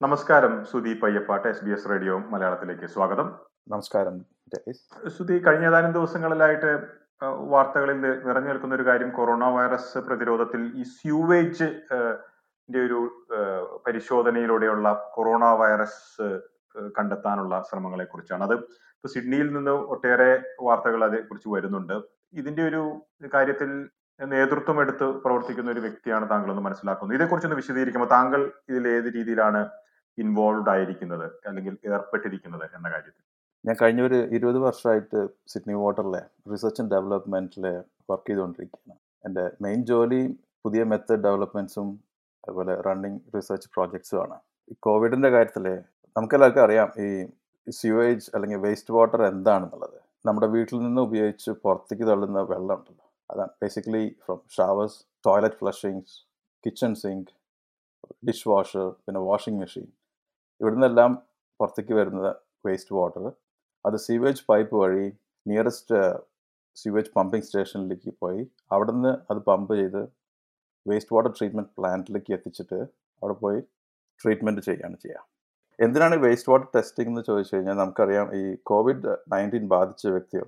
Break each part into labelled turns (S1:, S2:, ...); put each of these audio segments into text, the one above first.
S1: നമസ്കാരം Sudhi Payyappatt S B S radio മലയാളത്തിലേക്ക് സ്വാഗതം
S2: നമസ്കാരം ജയേഷ്
S1: സുധി കഴിഞ്ഞ ഏതാനും ദിവസങ്ങളിലായിട്ട് ആ, വാർത്തകളിൽ നി- നിറഞ്ഞു നിൽക്കുന്ന ഒരു കാര്യം കൊറോണ വൈറസ് പ്രതിരോധത്തിൽ ഈ സ്യൂവേജ് ആ, ന്റെ ഒരു ആ, പരിശോധനയിലൂടെയുള്ള കൊറോണ വൈറസ് ആ, കണ്ടെത്താനുള്ള ശ്രമങ്ങളെ കുറിച്ചാണ് അത് ഇപ്പൊ സിഡ്നിയിൽ നിന്ന് ഒട്ടേറെ വാർത്തകൾ അതേക്കുറിച്ച് വരുന്നുണ്ട് ഇതിന്റെ ഒരു കാര്യത്തിൽ നേതൃത്വം എടുത്ത് പ്രവർത്തിക്കുന്ന ഒരു വ്യക്തിയാണ് താങ്കൾ എന്ന് മനസ്സിലാക്കുന്നത് ഇതേക്കുറിച്ചൊന്ന് വിശദീകരിക്കുമ്പോൾ താങ്കൾ ഇതിൽ ഏത് രീതിയിലാണ് ഇൻവോൾവ് ആയിരിക്കുന്നത് അല്ലെങ്കിൽ ഏർപ്പെട്ടിരിക്കുന്നത് എന്ന കാര്യത്തിൽ
S2: ഞാൻ കഴിഞ്ഞ ഒരു ഇരുപത് വർഷമായിട്ട് സിഡ്നി വാട്ടറിലെ റിസർച്ച് ആൻഡ് ഡെവലപ്മെൻറ്റിൽ വർക്ക് ചെയ്തുകൊണ്ടിരിക്കുകയാണ് എൻ്റെ മെയിൻ ജോലി പുതിയ മെത്തേഡ് ഡെവലപ്മെൻറ്റ്സും അതുപോലെ റണ്ണിങ് റിസർച്ച് പ്രോജക്ട്സും ആണ് ഈ കോവിഡിൻ്റെ കാര്യത്തിൽ നമുക്കെല്ലാവർക്കും അറിയാം ഈ സ്യൂവേജ് അല്ലെങ്കിൽ വേസ്റ്റ് വാട്ടർ എന്താണെന്നുള്ളത് നമ്മുടെ വീട്ടിൽ നിന്ന് ഉപയോഗിച്ച് പുറത്തേക്ക് തള്ളുന്ന വെള്ളം ഉണ്ടല്ലോ അതാണ് basically from showers toilet flushings kitchen sink dish washer പിന്നെ വാഷിംഗ് മെഷീൻ ഇവിടെ നിന്നെല്ലാം പുറത്തേക്ക് വരുന്നത് വേസ്റ്റ് വാട്ടർ അത് സീവേജ് പൈപ്പ് വഴി നിയറസ്റ്റ് സീവേജ് പമ്പിംഗ് സ്റ്റേഷനിലേക്ക് പോയി അവിടെ നിന്ന് അത് പമ്പ് ചെയ്ത് വേസ്റ്റ് വാട്ടർ ട്രീറ്റ്മെൻറ്റ് പ്ലാന്റിലേക്ക് എത്തിച്ചിട്ട് അവിടെ പോയി ട്രീറ്റ്മെൻറ്റ് ചെയ്യുകയാണ് ചെയ്യുക എന്തിനാണ് വേസ്റ്റ് വാട്ടർ ടെസ്റ്റിംഗ് എന്ന് ചോദിച്ചു കഴിഞ്ഞാൽ നമുക്കറിയാം ഈ കോവിഡ് നയൻറ്റീൻ ബാധിച്ച വ്യക്തികൾ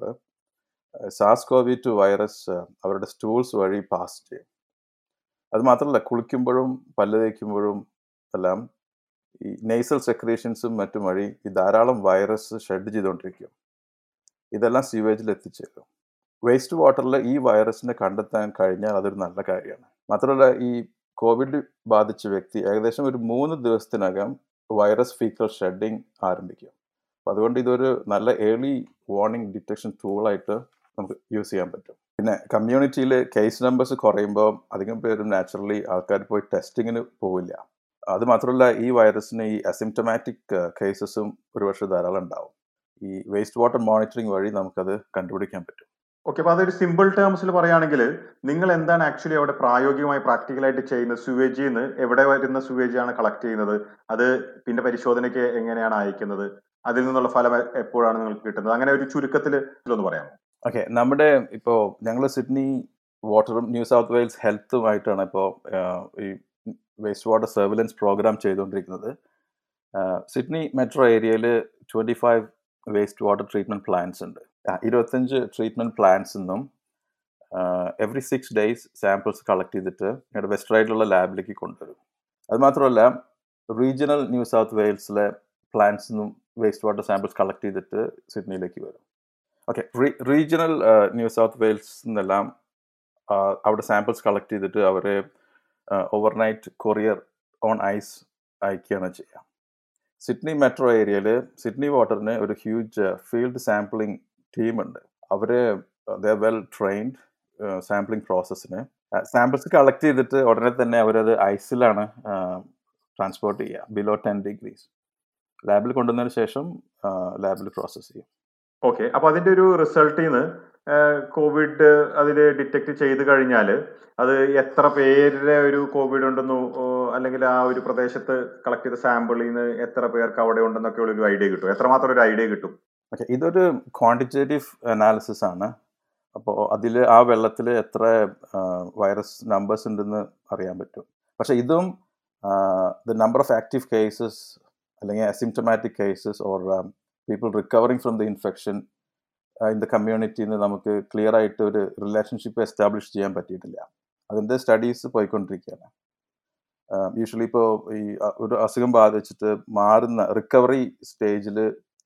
S2: സാസ് കോവി ടു വൈറസ് അവരുടെ സ്റ്റൂൾസ് വഴി പാസ് ചെയ്യും അത് മാത്രമല്ല കുളിക്കുമ്പോഴും പല്ല് തേക്കുമ്പോഴും എല്ലാം ഈ നെയ്സൽ സെക്രീഷൻസും മറ്റും വഴി ഈ ധാരാളം വൈറസ് ഷെഡ് ചെയ്തുകൊണ്ടിരിക്കും ഇതെല്ലാം സീവേജിൽ എത്തിച്ചേരും വേസ്റ്റ് വാട്ടറിൽ ഈ വൈറസിനെ കണ്ടെത്താൻ കഴിഞ്ഞാൽ അതൊരു നല്ല കാര്യമാണ് മാത്രമല്ല ഈ കോവിഡ് ബാധിച്ച വ്യക്തി ഏകദേശം ഒരു മൂന്ന് ദിവസത്തിനകം വൈറസ് ഫീക്കൽ ഷെഡിങ് ആരംഭിക്കും അപ്പം അതുകൊണ്ട് ഇതൊരു നല്ല ഏർലി വാർണിംഗ് ഡിറ്റക്ഷൻ ടൂളായിട്ട് നമുക്ക് യൂസ് ചെയ്യാൻ പറ്റും പിന്നെ കമ്മ്യൂണിറ്റിയിൽ കേസ് നമ്പേഴ്സ് കുറയുമ്പോൾ അധികം പേരും നാച്ചുറലി ആൾക്കാർ പോയി ടെസ്റ്റിങ്ങിന് പോവില്ല അത് മാത്രമല്ല ഈ വൈറസിന് ഈ അസിംറ്റമാറ്റിക് കേസസും ഒരുപക്ഷെ ധാരാളം ഉണ്ടാവും ഈ വേസ്റ്റ് വാട്ടർ മോണിറ്ററിംഗ് വഴി നമുക്കത് കണ്ടുപിടിക്കാൻ പറ്റും
S1: ഓക്കെ അപ്പൊ അതൊരു സിമ്പിൾ ടേംസിൽ പറയുകയാണെങ്കിൽ നിങ്ങൾ എന്താണ് ആക്ച്വലി അവിടെ പ്രായോഗികമായി പ്രാക്ടിക്കലായിട്ട് ചെയ്യുന്നത് സുവേജിൽ നിന്ന് എവിടെ വരുന്ന സുവേജ് ആണ് കളക്ട് ചെയ്യുന്നത് അത് പിന്നെ പരിശോധനയ്ക്ക് എങ്ങനെയാണ് അയക്കുന്നത് അതിൽ നിന്നുള്ള ഫലം എ- എപ്പോഴാണ് നിങ്ങൾക്ക് കിട്ടുന്നത് അങ്ങനെ ഒരു ചുരുക്കത്തിൽ ഒന്ന് പറയാമോ
S2: ഓക്കെ നമ്മുടെ ഇപ്പോൾ ഞങ്ങൾ സിഡ്നി വാട്ടറും ന്യൂ സൗത്ത് വെയിൽസ് ഹെൽത്തുമായിട്ടാണ് ഇപ്പോൾ ഈ വേസ്റ്റ് വാട്ടർ സർവിലൻസ് പ്രോഗ്രാം ചെയ്തുകൊണ്ടിരിക്കുന്നത് ആഹ് സിഡ്നി മെട്രോ ഏരിയയിൽ twenty five waste water treatment plants ഉണ്ട് ആ, ഇരുപത്തഞ്ച് ട്രീറ്റ്മെൻറ്റ് പ്ലാന്റ്സ് നിന്നും every six days samples collect ചെയ്തിട്ട് ഞങ്ങളുടെ വെസ്റ്റ് റൈഡിലുള്ള ലാബിലേക്ക് കൊണ്ടുവരും അത് മാത്രമല്ല റീജിയണൽ ന്യൂ സൗത്ത് വെയിൽസിലെ പ്ലാന്റ്സ് നിന്നും വേസ്റ്റ് വാട്ടർ സാമ്പിൾസ് കളക്ട് ചെയ്തിട്ട് സിഡ്നിയിലേക്ക് വരും okay regional New South Wales നിന്നെല്ലാം ആ, അവിടെ സാമ്പിൾസ് കളക്ട് ചെയ്തിട്ട് അവരെ ഓവർനൈറ്റ് കൊറിയർ ഓൺ ഐസ് അയക്കുകയാണ് ചെയ്യുക സിഡ്നി മെട്രോ ഏരിയയിൽ സിഡ്നി വാട്ടറിന് ഒരു ഹ്യൂജ് ഫീൽഡ് സാമ്പിളിംഗ് ടീമുണ്ട് അവർ ദ വെൽ ട്രെയിൻഡ് സാമ്പിളിംഗ് പ്രോസസ്സിന് സാമ്പിൾസ് കളക്ട് ചെയ്തിട്ട് ഉടനെ തന്നെ അവരത് ഐസിലാണ് ട്രാൻസ്പോർട്ട് ചെയ്യുക ബിലോ ടെൻ ഡിഗ്രീസ് ലാബിൽ കൊണ്ടുവന്നതിന് ശേഷം ലാബിൽ പ്രോസസ്സ് ചെയ്യും
S1: ഓക്കെ അപ്പൊ അതിന്റെ ഒരു റിസൾട്ടിൽ നിന്ന് കോവിഡ് അതിൽ ഡിറ്റക്ട് ചെയ്ത് കഴിഞ്ഞാൽ അത് എത്ര പേരുടെ ഒരു കോവിഡ് ഉണ്ടെന്നോ ഓ, അല്ലെങ്കിൽ ആ ഒരു പ്രദേശത്ത് കളക്ട് ചെയ്ത സാമ്പിളിൽ നിന്ന് എത്ര പേർക്ക് അവിടെ ഉണ്ടെന്നൊക്കെ ഉള്ള ഒരു ഐഡിയ കിട്ടും എത്രമാത്രം ഒരു ഐഡിയ കിട്ടും
S2: ഓക്കെ ഇതൊരു ക്വാണ്ടിറ്റേറ്റീവ് അനാലിസിസ് ആണ് അപ്പോൾ അതിൽ ആ വെള്ളത്തിൽ എത്ര വൈറസ് നമ്പേഴ്സ് ഉണ്ടെന്ന് അറിയാൻ പറ്റും പക്ഷേ ഇതും the number of active cases അല്ലെങ്കിൽ asymptomatic cases or people recovering from the infection in the കമ്മ്യൂണിറ്റിയിൽ നിന്ന് നമുക്ക് ക്ലിയർ ആയിട്ട് ഒരു റിലേഷൻഷിപ്പ് എസ്റ്റാബ്ലിഷ് ചെയ്യാൻ പറ്റിയിട്ടില്ല അതിൻ്റെ സ്റ്റഡീസ് പോയിക്കൊണ്ടിരിക്കുകയാണ് യൂഷ്വലി ഇപ്പോൾ ഈ അ- ഒരു അസുഖം ബാധിച്ചിട്ട് മാറുന്ന റിക്കവറി സ്റ്റേജിൽ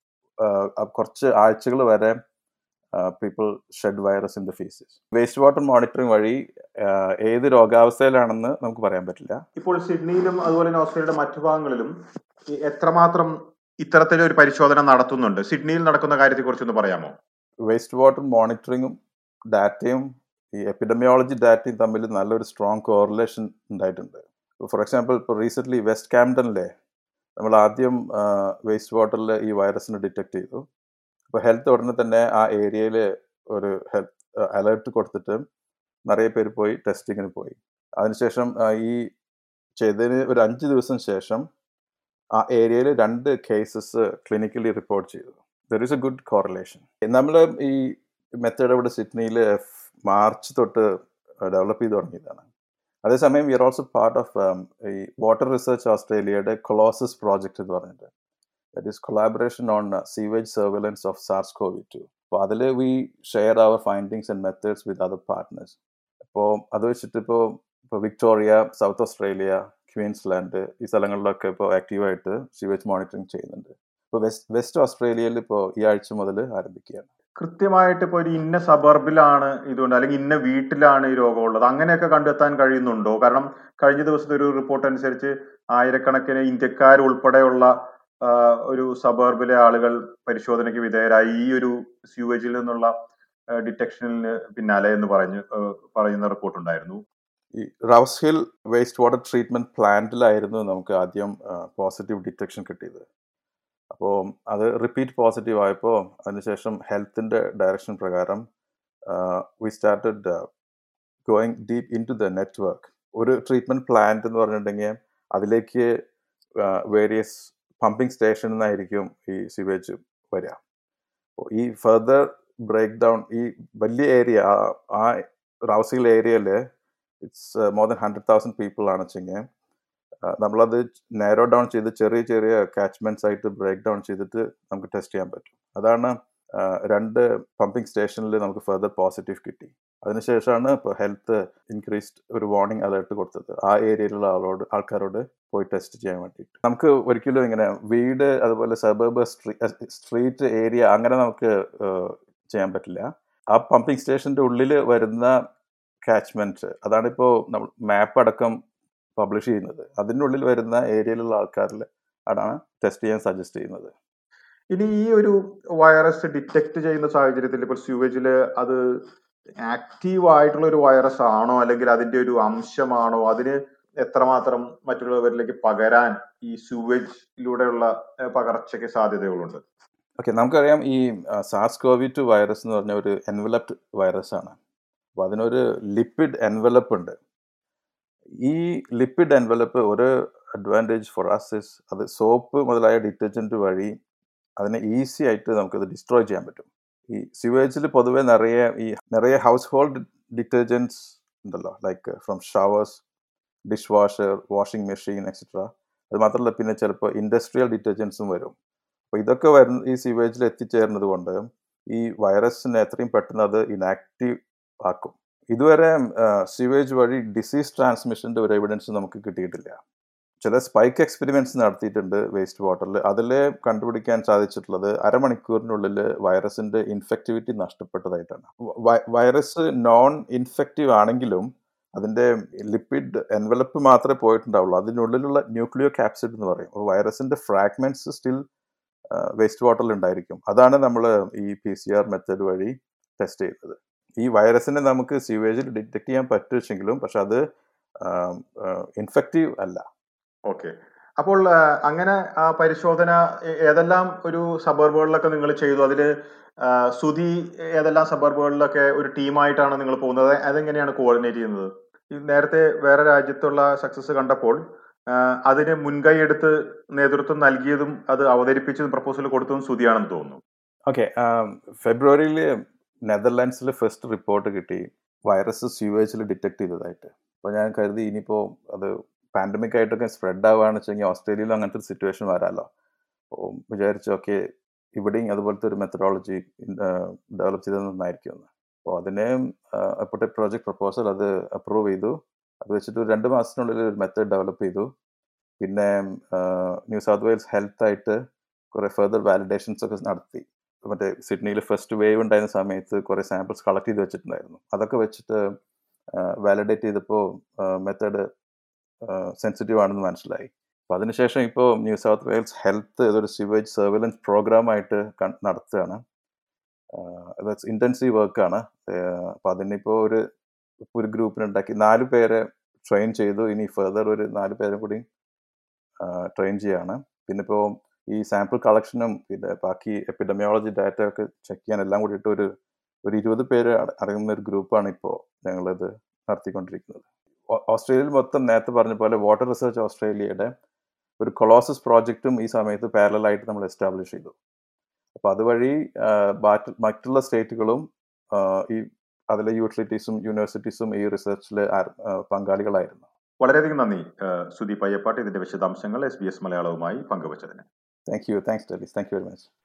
S2: കുറച്ച് ആഴ്ചകൾ വരെ people shed virus in the faeces waste water monitoring വഴി ആ, ഏത് രോഗാവസ്ഥയിലാണെന്ന് നമുക്ക് പറയാൻ പറ്റില്ല
S1: ഇപ്പോൾ സിഡ്നിയിലും അതുപോലെ തന്നെ ഓസ്ട്രേലിയയുടെ മറ്റു ഭാഗങ്ങളിലും ഈ എത്രമാത്രം ഇത്തരത്തിലൊരു പരിശോധന നടത്തുന്നുണ്ട് സിഡ്നിയിൽ നടക്കുന്ന കാര്യത്തെ കുറിച്ചൊന്ന് പറയാമോ
S2: വേസ്റ്റ് വാട്ടർ മോണിറ്ററിങ്ങും ഡാറ്റയും ഈ എപ്പിഡമിയോളജി ഡാറ്റയും തമ്മിൽ നല്ലൊരു സ്ട്രോങ് കോറിലേഷൻ ഉണ്ടായിട്ടുണ്ട് ഫോർ എക്സാമ്പിൾ ഇപ്പോൾ റീസെൻ്റ്ലി വെസ്റ്റ് ക്യാംപ്ടണിലെ നമ്മൾ ആദ്യം വേസ്റ്റ് വാട്ടറിൽ ഈ വൈറസിനെ ഡിറ്റക്ട് ചെയ്തു അപ്പോൾ ഹെൽത്ത് ഉടനെ തന്നെ ആ ഏരിയയിൽ ഒരു ഹെൽത്ത് അലേർട്ട് കൊടുത്തിട്ട് നിറയെ പേര് പോയി ടെസ്റ്റിങ്ങിന് പോയി അതിനുശേഷം ആ, ഈ ചെയ്തതിന് ഒരു അഞ്ച് ദിവസം ശേഷം ആ ഏരിയയിൽ രണ്ട് കേസസ് ക്ലിനിക്കലി റിപ്പോർട്ട് ചെയ്തു there is a good correlation നമ്മൾ ഈ മെത്തേഡ് ഇവിടെ സിഡ്നിയിൽ മാർച്ച് തൊട്ട് ഡെവലപ്പ് ചെയ്ത് തുടങ്ങിയതാണ് അതേസമയം we are also part of ഈ വാട്ടർ റിസർച്ച് ഓസ്ട്രേലിയയുടെ കൊളോസസ് പ്രോജക്റ്റ് എന്ന് പറഞ്ഞിട്ട് that is collaboration on sewage surveillance of SARS CoV two അപ്പോൾ അതിൽ we share our findings and methods with other partners അപ്പോൾ അത് വെച്ചിട്ട് ഇപ്പോൾ ഇപ്പോൾ വിക്ടോറിയ സൗത്ത് ഓസ്ട്രേലിയ ക്വീൻസ്ലാൻഡ് ഈ സ്ഥലങ്ങളിലൊക്കെ ഇപ്പോൾ ആക്റ്റീവായിട്ട് സീവേജ് മോണിറ്ററിങ് ചെയ്യുന്നുണ്ട് ഇപ്പോൾ വെസ്റ്റ് വെസ്റ്റ് ഓസ്ട്രേലിയയിൽ ഇപ്പോൾ ഈ ആഴ്ച മുതൽ ആരംഭിക്കുകയാണ്
S1: കൃത്യമായിട്ട് ഇപ്പോൾ ഒരു ഇന്ന സബർബിലാണ് ഇതുകൊണ്ട് അല്ലെങ്കിൽ ഇന്ന വീട്ടിലാണ് ഈ രോഗമുള്ളത് അങ്ങനെയൊക്കെ കണ്ടെത്താൻ കഴിയുന്നുണ്ടോ കാരണം കഴിഞ്ഞ ദിവസത്തെ ഒരു റിപ്പോർട്ട് അനുസരിച്ച് ആയിരക്കണക്കിന് ഇന്ത്യക്കാർ ഉൾപ്പെടെയുള്ള ഒരു സബർബിലെ ആളുകൾ പരിശോധനയ്ക്ക് വിധേയരായി ഈ ഒരു സ്യൂവേജിൽ നിന്നുള്ള ഡിറ്റക്ഷനിന് പിന്നാലെ എന്ന് പറഞ്ഞു പറയുന്ന റിപ്പോർട്ട് ഉണ്ടായിരുന്നു
S2: ഈ Rouse Hill waste water treatment പ്ലാന്റിലായിരുന്നു നമുക്ക് ആദ്യം പോസിറ്റീവ് ഡിറ്റക്ഷൻ കിട്ടിയത് അപ്പോൾ അത് റിപ്പീറ്റ് പോസിറ്റീവ് ആയപ്പോൾ അതിനുശേഷം ഹെൽത്തിൻ്റെ ഡയറക്ഷൻ പ്രകാരം we started going deep into the network ഒരു ട്രീറ്റ്മെന്റ് പ്ലാന്റ് എന്ന് പറഞ്ഞിട്ടുണ്ടെങ്കിൽ അതിലേക്ക് വേരിയസ് പമ്പിംഗ് സ്റ്റേഷനിൽ നിന്നായിരിക്കും ഈ സിവേജ് വരിക ഈ ഫർദർ ബ്രേക്ക് ഡൗൺ ഈ വലിയ ഏരിയ ആ റൗസിൽ ഏരിയയിൽ it's more than hundred thousand people ആണ് വെച്ചെങ്കിൽ നമ്മളത് നാരോ ഡൗൺ ചെയ്ത് ചെറിയ ചെറിയ കാച്ച്മെന്റ്സ് ആയിട്ട് ബ്രേക്ക് ഡൗൺ ചെയ്തിട്ട് നമുക്ക് ടെസ്റ്റ് ചെയ്യാൻ പറ്റും അതാണ് രണ്ട് പമ്പിംഗ് സ്റ്റേഷനിൽ നമുക്ക് ഫർദർ പോസിറ്റീവ് കിട്ടി അതിനുശേഷമാണ് ഇപ്പോൾ ഹെൽത്ത് ഇൻക്രീസ്ഡ് ഒരു വാർണിംഗ് അലേർട്ട് കൊടുത്തത് ആ ഏരിയയിലുള്ള ആളോട് ആൾക്കാരോട് പോയി ടെസ്റ്റ് ചെയ്യാൻ വേണ്ടിയിട്ട് നമുക്ക് ഒരിക്കലും ഇങ്ങനെ വീട് അതുപോലെ സബർബ് സ്ട്രീറ്റ് ഏരിയ അങ്ങനെ നമുക്ക് ചെയ്യാൻ പറ്റില്ല ആ പമ്പിംഗ് സ്റ്റേഷൻ്റെ ഉള്ളിൽ വരുന്ന കാച്ച്മെന്റ് അതാണിപ്പോൾ നമ്മൾ മാപ്പ് അടക്കം പബ്ലിഷ് ചെയ്യുന്നത് അതിൻ്റെ ഉള്ളിൽ വരുന്ന ഏരിയയിലുള്ള ആൾക്കാരിൽ അതാണ് ടെസ്റ്റ് ചെയ്യാൻ സജസ്റ്റ് ചെയ്യുന്നത്
S1: ഇനി ഈ ഒരു വൈറസ് ഡിറ്റക്ട് ചെയ്യുന്ന സാഹചര്യത്തിൽ ഇപ്പോൾ സ്യൂവേജിൽ അത് ആക്റ്റീവ് ആയിട്ടുള്ള ഒരു വൈറസ് ആണോ അല്ലെങ്കിൽ അതിന്റെ ഒരു അംശമാണോ അതിന് എത്രമാത്രം മറ്റുള്ളവരിലേക്ക് പകരാൻ ഈ സ്യൂവേജിലൂടെയുള്ള പകർച്ചയ്ക്ക് സാധ്യതകളുണ്ട്
S2: ഓക്കെ നമുക്കറിയാം ഈ സാർസ് കോവി ടു വൈറസ് എന്ന് പറഞ്ഞ ഒരു എൻവലപ്ഡ് വൈറസ് ആണ് അപ്പോൾ അതിനൊരു ലിപ്പിഡ് എൻവലപ്പ് ഉണ്ട് ഈ ലിപ്പിഡ് എൻവലപ്പ് ഒരു അഡ്വാൻറ്റേജ് ഫോർ അസിസ് അത് സോപ്പ് മുതലായ ഡിറ്റർജൻറ്റ് വഴി അതിനെ ഈസി ആയിട്ട് നമുക്കത് ഡിസ്ട്രോയ് ചെയ്യാൻ പറ്റും ഈ സിവേജിൽ പൊതുവെ നിറയെ ഈ നിറയെ ഹൗസ് ഹോൾഡ് ഡിറ്റർജൻസ് ഉണ്ടല്ലോ like from showers dish washer washing machine et cetera അത് മാത്രമല്ല പിന്നെ ചിലപ്പോൾ ഇൻഡസ്ട്രിയൽ ഡിറ്റർജൻസും വരും അപ്പോൾ ഇതൊക്കെ വരുന്ന ഈ സിവേജിൽ എത്തിച്ചേരുന്നത് കൊണ്ട് ഈ വൈറസിനെ എത്രയും പെട്ടെന്ന് അത് ഇനാക്റ്റീവ് ആക്കും ഇതുവരെ സിവേജ് വഴി ഡിസീസ് ട്രാൻസ്മിഷൻ്റെ ഒരു എവിഡൻസ് നമുക്ക് കിട്ടിയിട്ടില്ല ചില സ്പൈക്ക് എക്സ്പെരിമെന്റ്സ് നടത്തിയിട്ടുണ്ട് വേസ്റ്റ് വാട്ടറിൽ അതിൽ കണ്ടുപിടിക്കാൻ സാധിച്ചിട്ടുള്ളത് അരമണിക്കൂറിനുള്ളിൽ വൈറസിന്റെ ഇൻഫെക്ടിവിറ്റി നഷ്ടപ്പെട്ടതായിട്ടാണ് വൈറസ് നോൺ ഇൻഫെക്റ്റീവ് ആണെങ്കിലും അതിന്റെ ലിപ്പിഡ് എൻവലപ്പ് മാത്രമേ പോയിട്ടുണ്ടാവുള്ളൂ അതിനുള്ളിലുള്ള ന്യൂക്ലിയോ ക്യാപ്സിഡ് എന്ന് പറയും അപ്പോൾ വൈറസിന്റെ ഫ്രാഗ്മെന്റ്സ് സ്റ്റിൽ വേസ്റ്റ് വാട്ടറിൽ ഉണ്ടായിരിക്കും അതാണ് നമ്മൾ ഈ പി സി ആർ മെത്തേഡ് വഴി ടെസ്റ്റ് ചെയ്യുന്നത് ഈ വൈറസിനെ നമുക്ക് സീവേജിൽ ഡിറ്റക്ട് ചെയ്യാൻ പറ്റുവെച്ചെങ്കിലും പക്ഷെ അത് ഇൻഫെക്റ്റീവ് അല്ല
S1: ഓക്കെ അപ്പോൾ അങ്ങനെ ആ പരിശോധന ഏതെല്ലാം ഒരു സബർബുകളിലൊക്കെ നിങ്ങൾ ചെയ്തു അതിൽ സുധി ഏതെല്ലാം സബർബുകളിലൊക്കെ ഒരു ടീമായിട്ടാണ് നിങ്ങൾ പോകുന്നത് അതെങ്ങനെയാണ് കോർഡിനേറ്റ് ചെയ്യുന്നത് നേരത്തെ വേറെ രാജ്യത്തുള്ള സക്സസ് കണ്ടപ്പോൾ അതിന് മുൻകൈ എടുത്ത് നേതൃത്വം നൽകിയതും അത് അവതരിപ്പിച്ചതും പ്രപ്പോസൽ കൊടുത്തതും സുധിയാണെന്ന് തോന്നുന്നു
S2: ഓക്കെ ഫെബ്രുവരിയിൽ നെതർലാൻഡ്സിൽ ഫസ്റ്റ് റിപ്പോർട്ട് കിട്ടി വൈറസ് സ്യൂവേജിൽ ഡിറ്റക്ട് ചെയ്തതായിട്ട് അപ്പോൾ ഞാൻ കരുതി ഇനിയിപ്പോൾ അത് പാൻഡമിക് ആയിട്ടൊക്കെ സ്പ്രെഡ് ആവുകയാണെന്ന് വെച്ചെങ്കിൽ ഓസ്ട്രേലിയയിൽ അങ്ങനത്തെ ഒരു സിറ്റുവേഷൻ വരാമല്ലോ അപ്പോൾ വിചാരിച്ചു ഓക്കെ ഇവിടെയും അതുപോലത്തെ ഒരു മെത്തഡോളജി ഡെവലപ്പ് ചെയ്തത് നന്നായിരിക്കും എന്ന് അപ്പോൾ അതിനെ അപ്പോഴത്തെ പ്രോജക്റ്റ് പ്രപ്പോസൽ അത് അപ്രൂവ് ചെയ്തു അത് വെച്ചിട്ട് ഒരു രണ്ട് മാസത്തിനുള്ളിൽ ഒരു മെത്തേഡ് ഡെവലപ്പ് ചെയ്തു പിന്നെ ന്യൂ സൗത്ത് വെയിൽസ് ഹെൽത്ത് ആയിട്ട് കുറേ ഫെർദർ വാലിഡേഷൻസ് ഒക്കെ നടത്തി മറ്റേ സിഡ്നിയിൽ ഫസ്റ്റ് വേവ് ഉണ്ടായിരുന്ന സമയത്ത് കുറേ സാമ്പിൾസ് കളക്ട് ചെയ്ത് വെച്ചിട്ടുണ്ടായിരുന്നു അതൊക്കെ വെച്ചിട്ട് വാലിഡേറ്റ് ചെയ്തപ്പോൾ മെത്തേഡ് സെൻസിറ്റീവ് ആണെന്ന് മനസ്സിലായി അപ്പോൾ അതിനുശേഷം ഇപ്പോൾ ന്യൂ സൗത്ത് വെയിൽസ് ഹെൽത്ത് ഇതൊരു സിവേജ് സർവൈലൻസ് പ്രോഗ്രാമായിട്ട് നടത്തുകയാണ് അത് ഇൻറ്റൻസീവ് വർക്കാണ് അപ്പോൾ അതിനിപ്പോൾ ഒരു ഒരു ഗ്രൂപ്പിനുണ്ടാക്കി നാല് പേരെ ട്രെയിൻ ചെയ്തു ഇനി ഫെർദർ ഒരു നാല് പേരും കൂടി ട്രെയിൻ ചെയ്യാണ് പിന്നെ ഇപ്പോൾ ഈ സാമ്പിൾ കളക്ഷനും പിന്നെ ബാക്കി എപ്പിഡമിയോളജി ഡാറ്റ ഒക്കെ ചെക്ക് ചെയ്യാൻ എല്ലാം കൂടിയിട്ട് ഒരു ഒരു ഇരുപത് പേര് അടങ്ങുന്ന ഒരു ഗ്രൂപ്പാണ് ഇപ്പോൾ ഞങ്ങളിത് നടത്തിക്കൊണ്ടിരിക്കുന്നത് ഓസ്ട്രേലിയയിൽ മൊത്തം നേരത്തെ പറഞ്ഞ പോലെ വാട്ടർ റിസർച്ച് ഓസ്ട്രേലിയയുടെ ഒരു കൊളോസസ് പ്രോജക്റ്റും ഈ സമയത്ത് പാരലായിട്ട് നമ്മൾ എസ്റ്റാബ്ലിഷ് ചെയ്തു അപ്പോൾ അതുവഴി മറ്റുള്ള സ്റ്റേറ്റുകളും ഈ അതിലെ യൂട്ടിലിറ്റീസും യൂണിവേഴ്സിറ്റീസും ഈ റിസർച്ചിൽ പങ്കാളികളായിരുന്നു
S1: വളരെയധികം നന്ദി സുദീപ് അയ്യപ്പാട്ട് ഇതിന്റെ വിശദാംശങ്ങൾ എസ് ബി എസ് മലയാളവുമായി പങ്കുവച്ചതിന്
S2: താങ്ക് യു താങ്ക്സ് ഡെലിസ് താങ്ക് യു വെരി മച്ച്